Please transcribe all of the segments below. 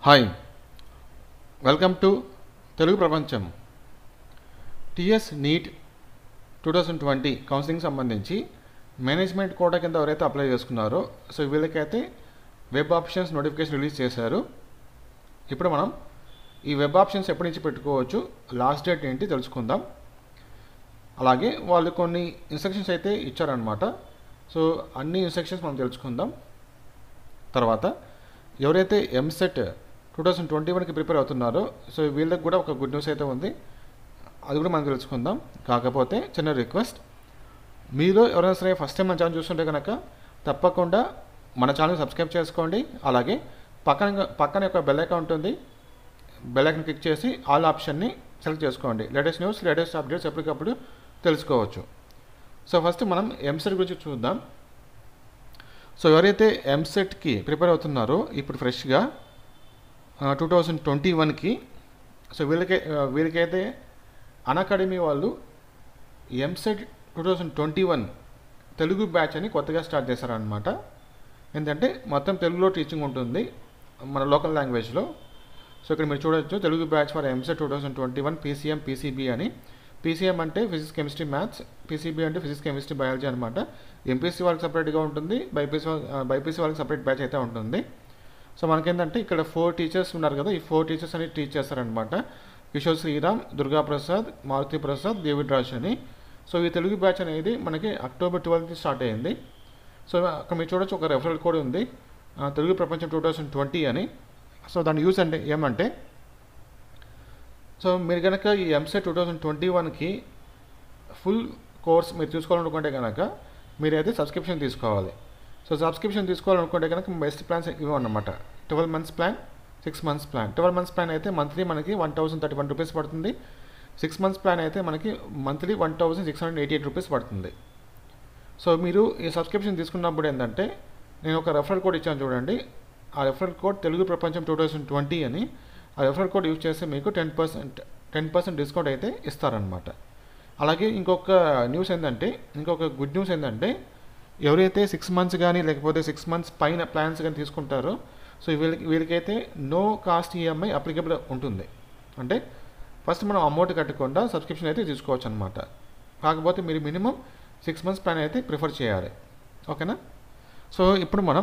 Hi welcome to Telugu Prapancham TS NEET two thousand twenty counselling సంబంధించి management quota కింద ఎవరైతే apply చేసుకున్నారో సో వీళ్ళకైతే వెబ్ ఆప్షన్స్ నోటిఫికేషన్ రిలీజ్ చేశారు ఇప్పుడు మనం ఈ వెబ్ ఆప్షన్స్ ఎప్పటి నుంచి పెట్టుకోవచ్చు లాస్ట్ డేట్ ఏంటి తెలుసుకుందాం అలాగే వాళ్ళు కొన్ని ఇన్స్ట్రక్షన్స్ అయితే ఇచ్చారనమాట సో అన్ని ఇన్స్ట్రక్షన్స్ మనం తెలుసుకుందాం తర్వాత ఎవరైతే ఎంసెట్ టూ థౌజండ్ ట్వంటీ వన్కి ప్రిపేర్ అవుతున్నారో సో వీళ్ళకి కూడా ఒక గుడ్ న్యూస్ అయితే ఉంది అది కూడా మనం తెలుసుకుందాం కాకపోతే చిన్న రిక్వెస్ట్ మీరు ఎవరైనా సరే ఫస్ట్ టైం మన ఛానల్ చూస్తుంటే కనుక తప్పకుండా మన ఛానల్ సబ్స్క్రైబ్ చేసుకోండి అలాగే పక్కన పక్కన యొక్క బెల్ ఐకాన్ ఉంటుంది బెల్ ఐకాన్ క్లిక్ చేసి ఆల్ ఆప్షన్ని సెలెక్ట్ చేసుకోండి లేటెస్ట్ న్యూస్ లేటెస్ట్ అప్డేట్స్ ఎప్పటికప్పుడు తెలుసుకోవచ్చు సో ఫస్ట్ మనం ఎంసెట్ గురించి చూద్దాం సో ఎవరైతే ఎంసెట్కి ప్రిపేర్ అవుతున్నారో ఇప్పుడు ఫ్రెష్గా టూ థౌజండ్ ట్వంటీ వన్కి సో వీళ్ళకి వీళ్ళకైతే అకాడమీ వాళ్ళు EAMCET two thousand twenty one Telugu batch అని కొత్తగా స్టార్ట్ చేశారనమాట ఏంటంటే మొత్తం తెలుగులో టీచింగ్ ఉంటుంది మన లోకల్ లాంగ్వేజ్లో సో ఇక్కడ మీరు చూడొచ్చు Telugu batch for EAMCET two thousand twenty one PCM PCB అని పీసీఎం అంటే ఫిజిక్స్ కెమిస్ట్రీ మ్యాథ్స్ పీసీబీ అంటే ఫిజిక్స్ కెమిస్ట్రీ బయాలజీ అనమాట ఎంపీసీ వాళ్ళకి సపరేట్గా ఉంటుంది బైపీసీ బైపీసీ వాళ్ళకి సపరేట్ బ్యాచ్ అయితే ఉంటుంది సో మనకేంటంటే ఇక్కడ ఫోర్ టీచర్స్ ఉన్నారు కదా ఈ ఫోర్ టీచర్స్ అని టీచ్ చేస్తారనమాట కిషోర్ శ్రీరామ్ దుర్గా ప్రసాద్ మారుతి ప్రసాద్ డేవిడ్ రాజ్ అని సో ఈ తెలుగు బ్యాచ్ అనేది మనకి అక్టోబర్ ట్వెల్త్కి స్టార్ట్ అయ్యింది సో అక్కడ మీరు చూడొచ్చు ఒక రెఫరల్ కోడ్ ఉంది Telugu Prapancham two thousand twenty అని సో దాని యూస్ అంటే ఏమంటే సో మీరు కనుక ఈ ఎంసెట్ టూ థౌజండ్ ట్వంటీ వన్కి ఫుల్ కోర్స్ మీరు తీసుకోవాలనుకుంటే కనుక మీరైతే సబ్స్క్రిప్షన్ తీసుకోవాలి సో సబ్స్క్రిప్షన్ తీసుకోవాలనుకుంటే కనుక బెస్ట్ ప్లాన్స్ ఇవ్వన్నమాట twelve months plan six months plan twelve months plan అయితే మంత్లీ మనకి one thousand thirty one rupees పడుతుంది సిక్స్ మంత్స్ ప్లాన్ అయితే మనకి monthly one thousand six hundred eighty eight rupees పడుతుంది సో మీరు ఈ సబ్స్క్రిప్షన్ తీసుకున్నప్పుడు ఏంటంటే నేను ఒక రెఫరల్ కోడ్ ఇచ్చాను చూడండి ఆ referral code Telugu Prapancham two thousand twenty అని ఆ రెఫరల్ కోడ్ యూజ్ చేస్తే మీకు ten percent ten percent discount అయితే ఇస్తారనమాట అలాగే ఇంకొక న్యూస్ ఏంటంటే ఇంకొక గుడ్ న్యూస్ ఏంటంటే ఎవరైతే సిక్స్ మంత్స్ కానీ లేకపోతే సిక్స్ మంత్స్ పైన ప్లాన్స్ కానీ తీసుకుంటారో సో వీళ్ళకి వీళ్ళకైతే నో కాస్ట్ ఈఎంఐ అప్లికబుల్ ఉంటుంది అంటే ఫస్ట్ మనం అమౌంట్ కట్టకుండా సబ్స్క్రిప్షన్ అయితే తీసుకోవచ్చు అనమాట కాకపోతే మీరు మినిమం సిక్స్ మంత్స్ ప్లాన్ అయితే ప్రిఫర్ చేయాలి ఓకేనా సో ఇప్పుడు మనం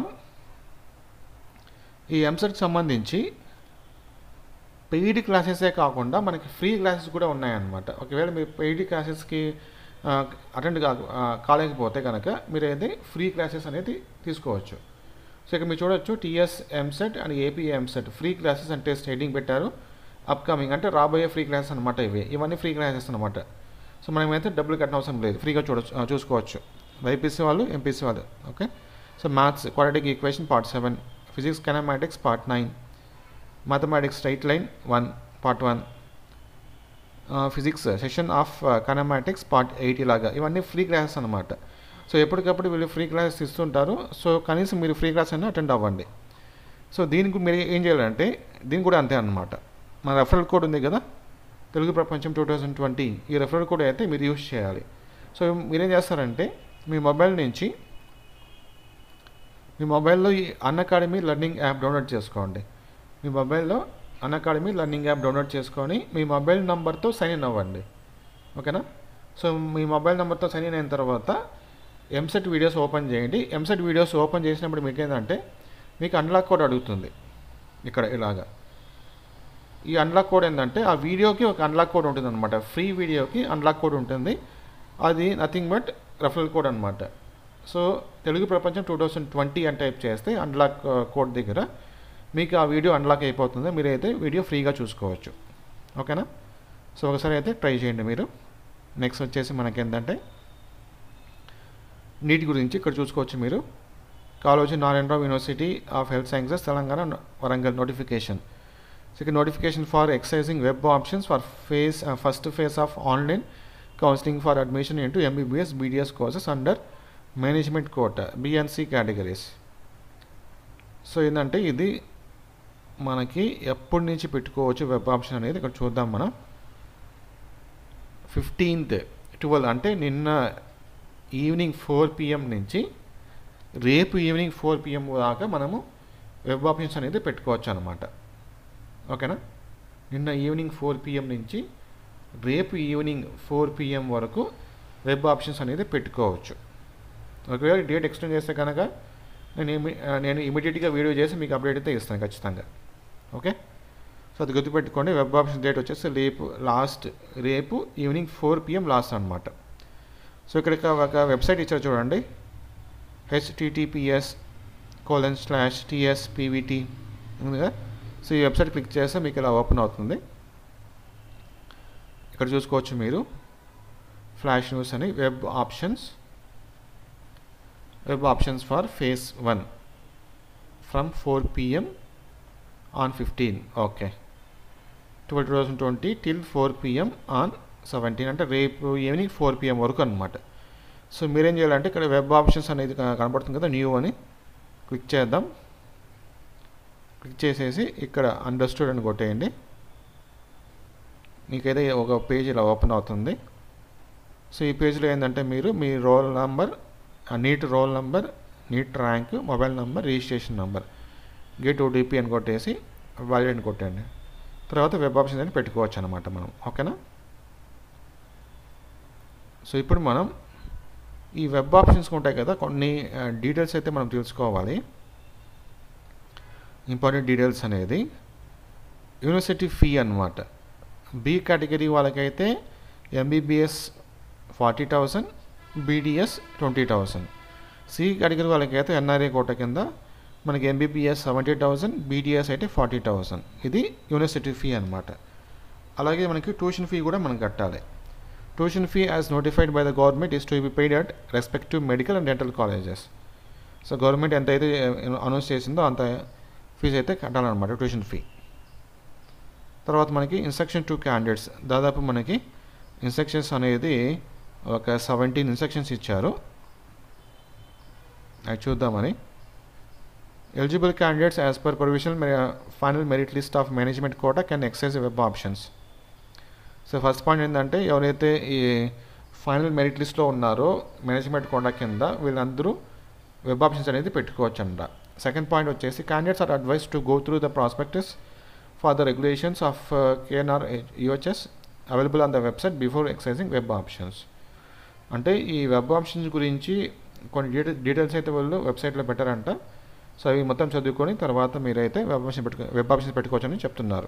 ఈ ఎంసెట్కి సంబంధించి పెయిడ్ క్లాసెసే కాకుండా మనకి ఫ్రీ క్లాసెస్ కూడా ఉన్నాయన్నమాట ఒకవేళ మీరు పెయిడ్ క్లాసెస్కి అటెండ్ కా కాలేకపోతే కనుక మీరైతే ఫ్రీ క్లాసెస్ అనేది తీసుకోవచ్చు సో ఇక్కడ మీరు చూడొచ్చు TS EAMCET and AP EAMCET free classes అంటే హెడ్డింగ్ పెట్టారు అప్కమింగ్ అంటే రాబోయే ఫ్రీ క్లాసెస్ అనమాట ఇవి ఇవన్నీ ఫ్రీ క్లాసెస్ అనమాట సో మనమైతే డబ్బులు కట్టిన అవసరం లేదు ఫ్రీగా చూడొచ్చు చూసుకోవచ్చు వైపీసీ వాళ్ళు ఎంపీసీ వాళ్ళు ఓకే సో మ్యాథ్స్ క్వాలిటీకి equation part seven physics kinematics part nine mathematics straight line one part one physics session of kinematics part eight ఇలాగా ఇవన్నీ ఫ్రీ క్లాసెస్ అనమాట సో ఎప్పటికప్పుడు వీళ్ళు ఫ్రీ క్లాసెస్ ఇస్తుంటారు సో కనీసం మీరు ఫ్రీ క్లాస్ అయినా అటెండ్ అవ్వండి సో దీనికి మీరు ఏం చేయాలంటే దీనికి కూడా అంతే అనమాట మన రెఫరల్ కోడ్ ఉంది కదా Telugu Prapancham two thousand twenty ఈ రెఫరల్ కోడ్ అయితే మీరు యూజ్ చేయాలి సో మీరేం చేస్తారంటే మీ మొబైల్ నుంచి మీ మొబైల్లో ఈ Unacademy learning app download చేసుకోండి మీ మొబైల్లో Unacademy learning app download చేసుకొని మీ మొబైల్ నెంబర్తో సైన్ ఇన్ అవ్వండి ఓకేనా సో మీ మొబైల్ నెంబర్తో సైన్ ఇన్ అయిన తర్వాత ఎంసెట్ వీడియోస్ ఓపెన్ చేయండి ఎంసెట్ వీడియోస్ ఓపెన్ చేసినప్పుడు మీకు ఏంటంటే మీకు అన్లాక్ కోడ్ అడుగుతుంది ఇక్కడ ఇలాగా ఈ అన్లాక్ కోడ్ ఏంటంటే ఆ వీడియోకి ఒక అన్లాక్ కోడ్ ఉంటుంది అనమాట ఫ్రీ వీడియోకి అన్లాక్ కోడ్ ఉంటుంది అది నథింగ్ బట్ రెఫరల్ కోడ్ అనమాట so Telugu Prapancham two thousand twenty అని టైప్ చేస్తే అన్లాక్ కోడ్ దగ్గర మీకు ఆ వీడియో అన్లాక్ అయిపోతుంది మీరైతే వీడియో ఫ్రీగా చూసుకోవచ్చు ఓకేనా సో ఒకసారి అయితే ట్రై చేయండి మీరు నెక్స్ట్ వచ్చేసి మనకి ఏంటంటే నీట్ గురించి ఇక్కడ చూసుకోవచ్చు మీరు Kaloji Narayana Rao university of health sciences Telangana Warangal notification so ఇక్కడ notification for exercising web options for phase first phase of online counselling for admission into MBBS BDS courses under management quota B and C categories so ఏంటంటే ఇది మనకి ఎప్పటి నుంచి పెట్టుకోవచ్చు వెబ్ ఆప్షన్ అనేది ఇక్కడ చూద్దాం మనం ఫిఫ్టీన్త్ ట్వెల్వ్ అంటే నిన్న ఈవినింగ్ ఫోర్ పిఎం నుంచి రేపు ఈవినింగ్ ఫోర్ పిఎం దాకా మనము వెబ్ ఆప్షన్స్ అనేది పెట్టుకోవచ్చు అనమాట ఓకేనా నిన్న ఈవినింగ్ ఫోర్ పిఎం నుంచి రేపు ఈవినింగ్ ఫోర్ పిఎం వరకు వెబ్ ఆప్షన్స్ అనేది పెట్టుకోవచ్చు ఒకవేళ డేట్ ఎక్స్టెండ్ చేస్తే కనుక నేను ఇమి- ఆ, నేను ఇమీడియట్గా వీడియో చేసి మీకు అప్డేట్ అయితే ఇస్తాను ఖచ్చితంగా ఓకే సో అది గుర్తుపెట్టుకోండి వెబ్ ఆప్షన్ డేట్ వచ్చేసి రేపు లాస్ట్ రేపు ఈవినింగ్ ఫోర్ పిఎం లాస్ట్ అనమాట సో ఇక్కడ ఒక వెబ్సైట్ ఇచ్చారు చూడండి HTTPS colon slash TS PVT ఉంది కదా సో ఈ వెబ్సైట్ క్లిక్ చేస్తే మీకు ఇలా ఓపెన్ అవుతుంది ఇక్కడ చూసుకోవచ్చు మీరు ఫ్లాష్ న్యూస్ అని web options web options for phase one from four PM on fifteen okay twelve two thousand twenty till four PM on seventeen అంటే రేపు ఈవినింగ్ ఫోర్ పిఎం వరకు అనమాట సో మీరేం చేయాలంటే ఇక్కడ వెబ్ ఆప్షన్స్ అనేది క- కనబడుతుంది కదా న్యూ అని క్లిక్ చేద్దాం క్లిక్ చేసేసి ఇక్కడ అండర్స్టూడ్ అని కొట్టేయండి మీకైతే ఒక పేజ్ ఇలా ఓపెన్ అవుతుంది సో ఈ పేజ్లో ఏంటంటే మీరు మీ roll number NEET roll number NEET rank mobile number registration number get OTP అని కొట్టేసి వాలిడ్ అని కొట్టండి తర్వాత వెబ్ ఆప్షన్ అని పెట్టుకోవచ్చు అనమాట మనం ఓకేనా సో ఇప్పుడు మనం ఈ వెబ్ ఆప్షన్స్ ఉంటాయి కదా కొన్ని డీటెయిల్స్ అయితే మనం తెలుసుకోవాలి ఇంపార్టెంట్ డీటెయిల్స్ అనేది యూనివర్సిటీ ఫీ అన్నమాట బి కేటగిరీ వాళ్ళకైతే MBBS forty thousand BDS twenty thousand C category వాళ్ళకైతే ఎన్ఆర్ఏ కోట కింద మనకి ఎంబీబీఎస్ సెవెంటీ థౌసండ్ బీడిఎస్ అయితే ఫార్టీ థౌసండ్ ఇది యూనివర్సిటీ ఫీ అనమాట అలాగే మనకి ట్యూషన్ ఫీ కూడా మనం కట్టాలి tuition fee as notified by the government is to be paid at respective medical and dental colleges so government ఎంత అయితే అనౌన్స్ చేసిందో అంత ఫీజు అయితే కట్టాలన్నమాట ట్యూషన్ ఫీ తర్వాత మనకి ఇన్స్ట్రక్షన్ టు క్యాండిడేట్స్ దాదాపు మనకి ఇన్స్ట్రక్షన్స్ అనేది ఒక సెవెంటీన్ ఇన్స్ట్రక్షన్స్ ఇచ్చారు అది చూద్దామని eligible candidates as per provisional final merit list of management quota can exercise web options so first point ఏంటంటే ఎవరైతే ఈ ఫైనల్ మెరిట్ లిస్ట్లో ఉన్నారో మేనేజ్మెంట్ కోటా కింద వీళ్ళందరూ వెబ్ ఆప్షన్స్ అనేది పెట్టుకోవచ్చు అంట సెకండ్ పాయింట్ వచ్చేసి candidates are advise to go through the prospectus for the regulations of KNR UHS available on the website before exercising web options అంటే ఈ వెబ్ ఆప్షన్స్ గురించి కొన్ని డీటెయిల్ డీటెయిల్స్ అయితే వాళ్ళు వెబ్సైట్లో పెట్టారంట సో అవి మొత్తం చదువుకొని తర్వాత మీరైతే వెబ్ ఆప్షన్ పెట్టుకో వెబ్ ఆప్షన్స్ పెట్టుకోవచ్చని చెప్తున్నారు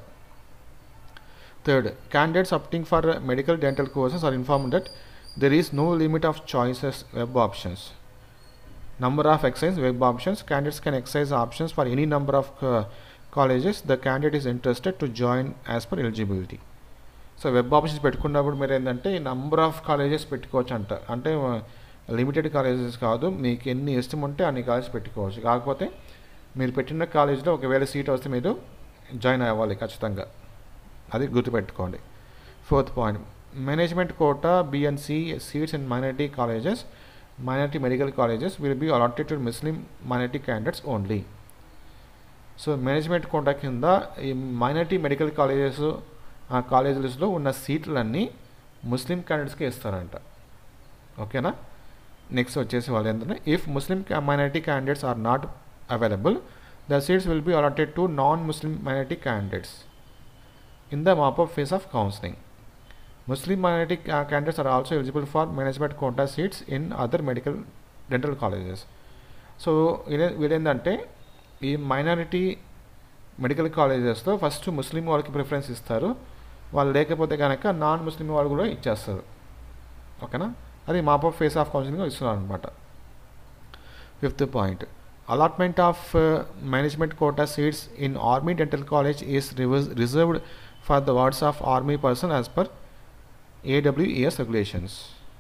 third candidates opting for medical dental courses are inform that there is no limit of choices web options number of exercise web options candidates can exercise options for any number of uh, colleges the candidate is interested to join as per eligibility సో web options పెట్టుకున్నప్పుడు మీరు ఏంటంటే number of colleges పెట్టుకోవచ్చు అంట అంటే limited colleges కాదు మీకు ఎన్ని ఇష్టం ఉంటే అన్ని కాలేజెస్ పెట్టుకోవచ్చు కాకపోతే మీరు పెట్టిన కాలేజ్లో ఒకవేళ సీట్ వస్తే మీరు జాయిన్ అవ్వాలి ఖచ్చితంగా అది గుర్తుపెట్టుకోండి fourth point management quota B and C seats in minority colleges minority medical colleges will be allotted to Muslim minority candidates only. సో మేనేజ్మెంట్ కోటా కింద ఈ మైనారిటీ మెడికల్ కాలేజెస్ ఆ కాలేజెస్లో ఉన్న సీట్లన్నీ ముస్లిం క్యాండిడేట్స్కి ఇస్తారంట ఓకేనా నెక్స్ట్ వచ్చేసి వాళ్ళు ఏంటంటే if Muslim minority candidates are not available the seats will be allotted to non Muslim minority candidates in the mop up phase of counselling Muslim minority uh, candidates are also eligible for management quota seats in other medical dental colleges. సో వీళ్ళేంటంటే ఈ minority medical కాలేజెస్లో first Muslim వాళ్ళకి preference ఇస్తారు వాళ్ళు లేకపోతే కనుక non ముస్లిం వాళ్ళు కూడా ఇచ్చేస్తారు ఓకేనా అది mop of phase of counselling ఇస్తున్నారు అనమాట fifth point allotment of management quota seats in army dental college is reserved for the wards of army person as per AWAS regulations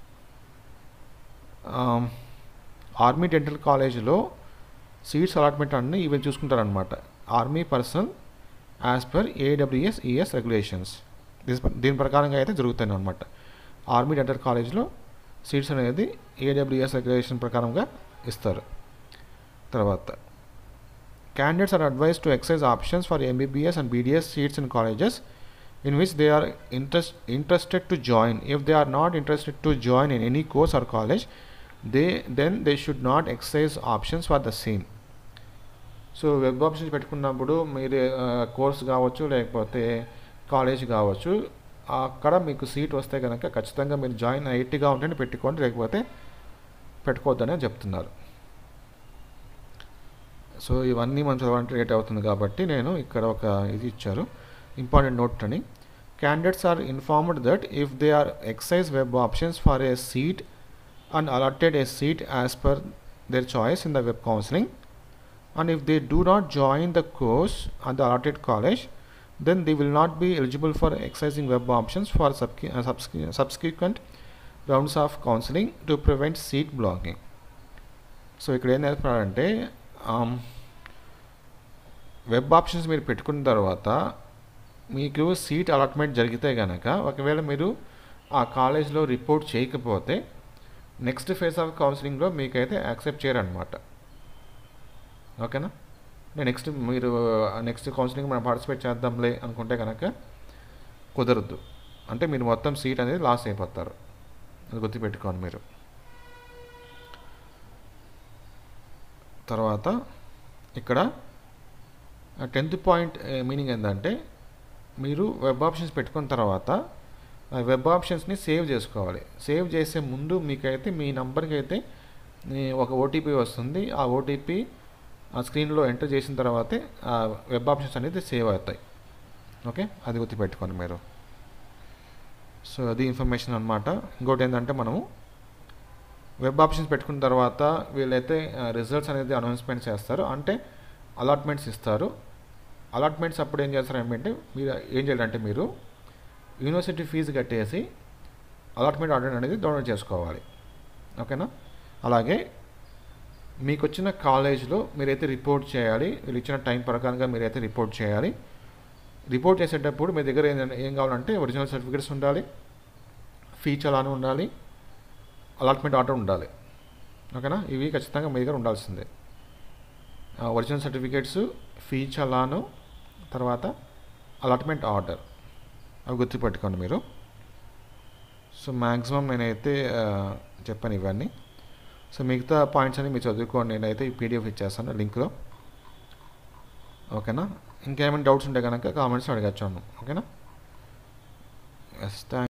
army dental కాలేజ్లో seats allotment అన్ని ఇవి చూసుకుంటారనమాట army person as per AWS ES regulations దీని ప్రకారంగా అయితే జరుగుతుంది అనమాట army dental కాలేజ్లో సీట్స్ అనేది ఏడబ్ల్యూఎస్ రెగ్యులేషన్ ప్రకారంగా ఇస్తారు తర్వాత candidates are advise to exercise options for MBBS and BDS seats in colleges in which they are interest, interested to join. If they are not interested to join in any course or college, they then they should not exercise options for the same. So web options పెట్టుకున్నప్పుడు మీరు course కావచ్చు లేకపోతే college కావచ్చు అక్కడ మీకు seat వస్తే కనుక ఖచ్చితంగా మీరు జాయిన్ ఐటీగా ఉంటేనే పెట్టుకోండి లేకపోతే పెట్టుకోవద్దని చెప్తున్నారు సో ఇవన్నీ మనం చదవాలంటే రేట్ అవుతుంది కాబట్టి నేను ఇక్కడ ఒక ఇది ఇచ్చారు ఇంపార్టెంట్ నోట్ అని candidates are informed that if they are exercise web options for a seat and allotted a seat as per their choice in the web counseling and if they do not join the course at the allotted college then they will not be eligible for exercising web options for subque- uh, subsequ- subsequent rounds of counseling to prevent seat blocking so ఇక్కడ ఏం నేర్పడారంటే web options మీరు పెట్టుకున్న తర్వాత మీకు seat allotment జరిగితే కనుక ఒకవేళ మీరు ఆ కాలేజ్లో రిపోర్ట్ చేయకపోతే నెక్స్ట్ ఫేజ్ ఆఫ్ కౌన్సిలింగ్లో మీకైతే యాక్సెప్ట్ చేయరనమాట ఓకేనా నేను నెక్స్ట్ మీరు నెక్స్ట్ కౌన్సిలింగ్ మనం పార్టిసిపేట్ చేద్దాంలే అనుకుంటే కనుక కుదరద్దు అంటే మీరు మొత్తం సీట్ అనేది లాస్ అయిపోతారు అది గుర్తుపెట్టుకోండి మీరు తర్వాత ఇక్కడ టెన్త్ పాయింట్ మీనింగ్ ఏంటంటే మీరు వెబ్ ఆప్షన్స్ పెట్టుకున్న తర్వాత ఆ వెబ్ ఆప్షన్స్ని సేవ్ చేసుకోవాలి సేవ్ చేసే ముందు మీకైతే మీ నంబర్కి అయితే ఈ ఒక ఓటీపీ వస్తుంది ఆ ఓటీపీ ఆ స్క్రీన్లో ఎంటర్ చేసిన తర్వాతే ఆ వెబ్ ఆప్షన్స్ అనేది సేవ్ అవుతాయి ఓకే అది గుర్తుపెట్టుకోండి మీరు సో అది ఇన్ఫర్మేషన్ అనమాట ఇంకోటి ఏంటంటే మనము వెబ్ ఆప్షన్స్ పెట్టుకున్న తర్వాత వీళ్ళైతే రిజల్ట్స్ అనేది అనౌన్స్మెంట్ చేస్తారు అంటే అలాట్మెంట్స్ ఇస్తారు అలాట్మెంట్స్ అప్పుడు ఏం చేస్తారు ఏంటంటే మీరు ఏం చేయాలంటే మీరు యూనివర్సిటీ ఫీజు కట్టేసి అలాట్మెంట్ ఆర్డర్ అనేది డౌన్లోడ్ చేసుకోవాలి ఓకేనా అలాగే మీకు వచ్చిన కాలేజ్లో మీరైతే రిపోర్ట్ చేయాలి వీళ్ళు ఇచ్చిన టైం ప్రకారంగా మీరైతే రిపోర్ట్ చేయాలి రిపోర్ట్ చేసేటప్పుడు మీ దగ్గర ఏం ఏం కావాలంటే ఒరిజినల్ సర్టిఫికేట్స్ ఉండాలి ఫీ చలాను ఉండాలి అలాట్మెంట్ ఆర్డర్ ఉండాలి ఓకేనా ఇవి ఖచ్చితంగా మీ దగ్గర ఉండాల్సిందే ఒరిజినల్ సర్టిఫికేట్స్ ఫీ చలాను తర్వాత అలాట్మెంట్ ఆర్డర్ అవి గుర్తుపెట్టుకోండి మీరు సో మ్యాక్సిమం నేనైతే చెప్పాను ఇవన్నీ సో మిగతా పాయింట్స్ అన్ని మీరు చదువుకోండి నేనైతే ఈ పీడిఎఫ్ ఇచ్చేస్తాను లింక్లో ఓకేనా ఇంకేమైనా డౌట్స్ ఉంటే కనుక కామెంట్స్ అడగచ్చు ఓకేనా ఎస్ థ్యాంక్